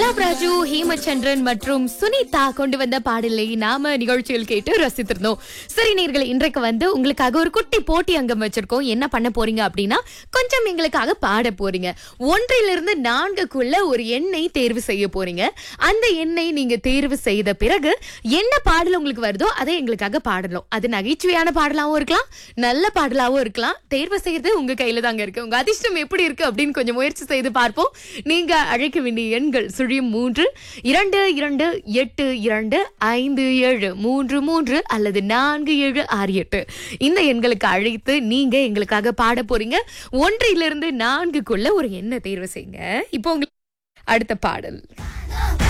கலாப் ராஜு ஹேமச்சந்திரன் மற்றும் சுனிதா கொண்டு வந்த பாடலை நாம நிகழ்ச்சியில் கேட்டு ரசித்திருந்தோம் சரி நேர்களை இன்றைக்கு வந்து உங்களுக்காக ஒரு குட்டி போட்டி அங்கம் வச்சிருக்கோம் என்ன பண்ண போறீங்க அப்படின்னா கொஞ்சம் எங்களுக்காக பாட போறீங்க ஒன்றிலிருந்து நான்குக்குள்ள ஒரு எண்ணை தேர்வு செய்ய போறீங்க அந்த எண்ணை நீங்க தேர்வு செய்த பிறகு என்ன பாடல் உங்களுக்கு வருதோ அதை எங்களுக்காக பாடணும் அது நகைச்சுவையான பாடலாவும் இருக்கலாம் நல்ல பாடலாவும் இருக்கலாம் தேர்வு செய்யறது உங்க கையில தாங்க இருக்கு உங்க அதிர்ஷ்டம் எப்படி இருக்கு அப்படின்னு கொஞ்சம் முயற்சி செய்து பார்ப்போம் நீங்க அழைக்க வேண்டிய எண்கள் சுழியம் மூன்று இரண்டு இரண்டு எட்டு இரண்டு ஐந்து ஏழு மூன்று மூன்று அல்லது நான்கு ஏழு ஆறு எட்டு இந்த எண்களுக்கு அழைத்து நீங்க எங்களுக்காக பாட போறீங்க ஒன்றிலிருந்து நான்குக்குள்ள ஒரு எண்ணை தேர்வு செய்யுங்க இப்போ உங்களுக்கு அடுத்த பாடல்